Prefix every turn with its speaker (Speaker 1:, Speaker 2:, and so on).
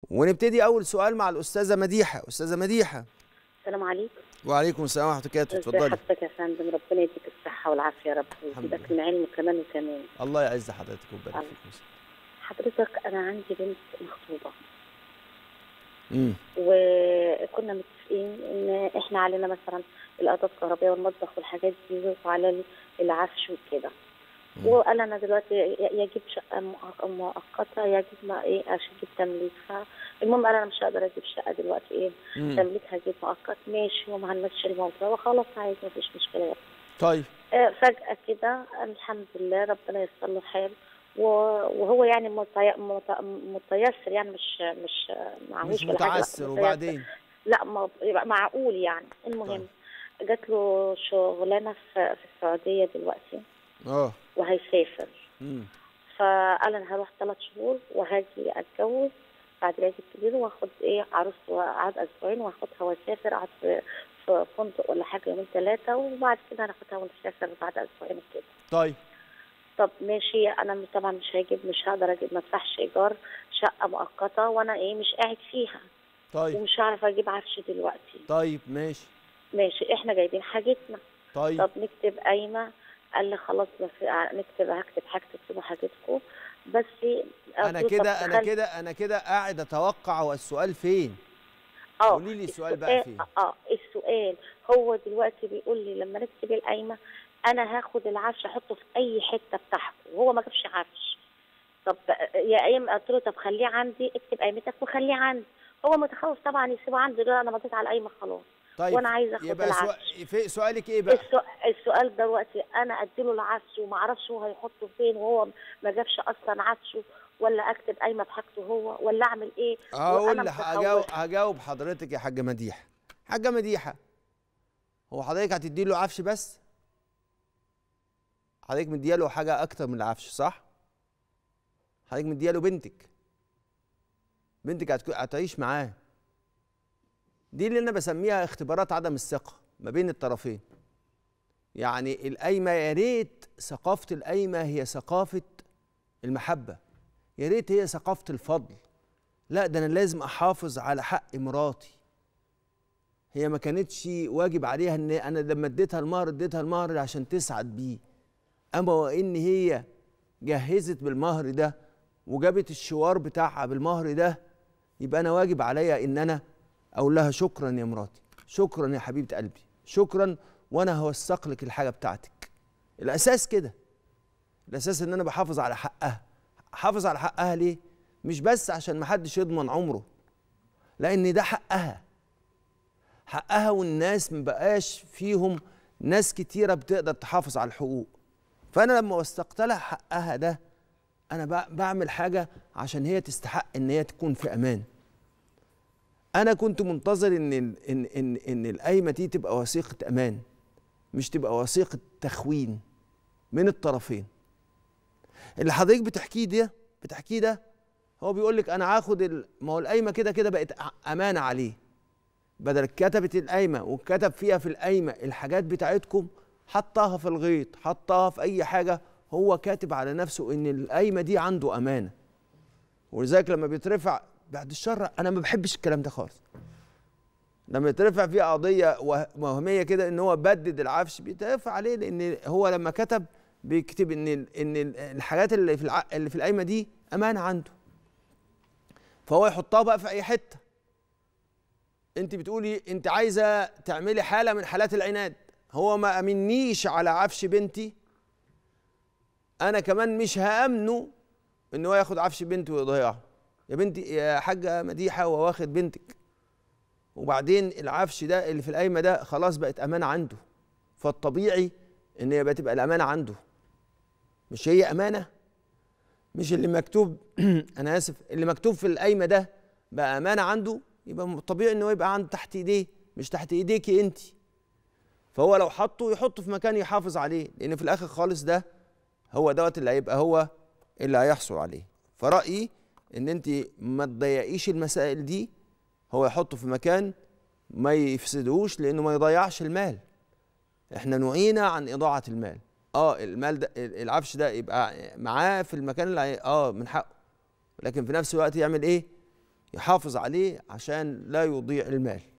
Speaker 1: ونبتدي اول سؤال مع الاستاذه مديحه استاذه مديحه
Speaker 2: السلام عليكم
Speaker 1: وعليكم السلام ورحمه الله وبركاته
Speaker 2: ازي
Speaker 1: اتفضلي
Speaker 2: حضرتك يا فندم ربنا يديك الصحة والعافية يا رب ويزيدك من علم كمان وكمان
Speaker 1: الله يعز حضرتك ويبارك فيك
Speaker 2: حضرتك أنا عندي بنت مخطوبة
Speaker 1: امم
Speaker 2: وكنا متفقين إن إحنا علينا مثلا الأدوات الكهربائية والمطبخ والحاجات دي وعلى العفش وكده وقال أنا دلوقتي ي- يجيب شقة مؤق- مؤقتة يجيب ما إيه عشان أجيب تمليك فالمهم قال أنا مش هقدر أجيب شقة دلوقتي إيه
Speaker 1: مم.
Speaker 2: تمليك هجيب مؤقت ماشي وما هنمشي الموضوع وخلاص عادي مفيش مشكلة
Speaker 1: طيب
Speaker 2: آه، فجأة كده الحمد لله ربنا ييسر له حال و- وهو يعني متي- مت- متيسر يعني مش مش معهوش
Speaker 1: مش
Speaker 2: ولا حاجة، لا،
Speaker 1: متعسر
Speaker 2: متيسر.
Speaker 1: وبعدين
Speaker 2: لا ما يبقى معقول يعني المهم جات له شغلانة في في السعودية دلوقتي
Speaker 1: اه
Speaker 2: وهيسافر
Speaker 1: امم
Speaker 2: فقال انا هروح ثلاث شهور وهاجي اتجوز بعد العيد الكبير واخد ايه عروسته واقعد اسبوعين واخدها واسافر اقعد في في فندق ولا حاجه يومين ثلاثه وبعد كده هناخدها ونسافر بعد اسبوعين كده
Speaker 1: طيب
Speaker 2: طب ماشي انا م- طبعا مش هجيب مش هقدر اجيب ما ادفعش ايجار شقه مؤقته وانا ايه مش قاعد فيها
Speaker 1: طيب
Speaker 2: ومش هعرف اجيب عفش دلوقتي
Speaker 1: طيب ماشي
Speaker 2: ماشي احنا جايبين حاجتنا
Speaker 1: طيب
Speaker 2: طب نكتب قايمه قال لي خلاص بس نكتب هكتب حاجتك تكتبوا حاجتكم بس
Speaker 1: انا
Speaker 2: قلت له
Speaker 1: كده
Speaker 2: طب
Speaker 1: انا
Speaker 2: خلي-
Speaker 1: كده انا كده قاعد اتوقع هو السؤال فين
Speaker 2: اه
Speaker 1: قولي لي السؤال بقى فين
Speaker 2: اه السؤال هو دلوقتي بيقول لي لما نكتب القايمه انا هاخد العفش احطه في اي حته بتاعته وهو ما جابش عفش طب يا ايام قلت له طب خليه عندي اكتب قايمتك وخليه عندي هو متخوف طبعا يسيبه عندي دول انا مضيت على القايمه خلاص
Speaker 1: طيب
Speaker 2: وانا عايزه اخد
Speaker 1: يبقى
Speaker 2: العفش
Speaker 1: سؤال في سؤالك ايه بقى
Speaker 2: السؤال, السؤال دلوقتي انا اديله العفش وما اعرفش هو هيحطه فين وهو ما جابش اصلا عفشه ولا اكتب قايمه بحاجته هو ولا اعمل ايه
Speaker 1: اقول
Speaker 2: وأنا
Speaker 1: لح-
Speaker 2: متخوفة.
Speaker 1: هجاوب هجاوب حضرتك يا حاجه مديحه حاجه مديحه هو حضرتك هتدي له عفش بس حضرتك مدياله حاجه اكتر من العفش صح حضرتك مدياله بنتك بنتك هتكو- هتعيش معاه دي اللي انا بسميها اختبارات عدم الثقه ما بين الطرفين يعني القايمه يا ريت ثقافه القايمه هي ثقافه المحبه يا ريت هي ثقافه الفضل لا ده انا لازم احافظ على حق مراتي هي ما كانتش واجب عليها ان انا لما اديتها المهر اديتها المهر عشان تسعد بيه اما وان هي جهزت بالمهر ده وجابت الشوار بتاعها بالمهر ده يبقى انا واجب عليا ان انا اقول لها شكرا يا مراتي شكرا يا حبيبه قلبي شكرا وانا هوثق لك الحاجه بتاعتك الاساس كده الاساس ان انا بحافظ على حقها احافظ على حقها ليه مش بس عشان محدش يضمن عمره لان ده حقها حقها والناس مبقاش فيهم ناس كتيره بتقدر تحافظ على الحقوق فانا لما وثقت لها حقها ده انا بع- بعمل حاجه عشان هي تستحق ان هي تكون في امان انا كنت منتظر ان ال- ان ان ان القايمه دي تبقى وثيقه امان مش تبقى وثيقه تخوين من الطرفين اللي حضرتك بتحكيه ده بتحكيه ده هو بيقول لك انا هاخد ال- ما هو القايمه كده كده بقت ع- امانه عليه بدل كتبت القايمه وكتب فيها في القايمه الحاجات بتاعتكم حطها في الغيط حطها في اي حاجه هو كاتب على نفسه ان القايمه دي عنده امانه ولذلك لما بيترفع بعد الشر انا ما بحبش الكلام ده خالص لما يترفع فيه قضيه وه- وهميه كده ان هو بدد العفش بيترفع عليه لان هو لما كتب بيكتب ان ال- ان ال- الحاجات اللي في الع... اللي في القايمه دي امانه عنده فهو يحطها بقى في اي حته انت بتقولي انت عايزه تعملي حاله من حالات العناد هو ما امنيش على عفش بنتي انا كمان مش هامنه ان هو ياخد عفش بنتي ويضيعه يا بنتي يا حاجه مديحه هو واخد بنتك وبعدين العفش ده اللي في القايمه ده خلاص بقت امانه عنده فالطبيعي ان يبقى تبقى الامانه عنده مش هي امانه مش اللي مكتوب انا اسف اللي مكتوب في القايمه ده بقى امانه عنده يبقى طبيعي ان هو يبقى عند تحت ايديه مش تحت ايديكي انت فهو لو حطه يحطه في مكان يحافظ عليه لان في الاخر خالص ده هو دوت اللي هيبقى هو اللي هيحصل عليه فرايي ان انت ما تضيقيش المسائل دي هو يحطه في مكان ما يفسدوش لانه ما يضيعش المال احنا نهينا عن اضاعه المال اه المال ده العفش ده يبقى معاه في المكان اللي هي- اه من حقه لكن في نفس الوقت يعمل ايه يحافظ عليه عشان لا يضيع المال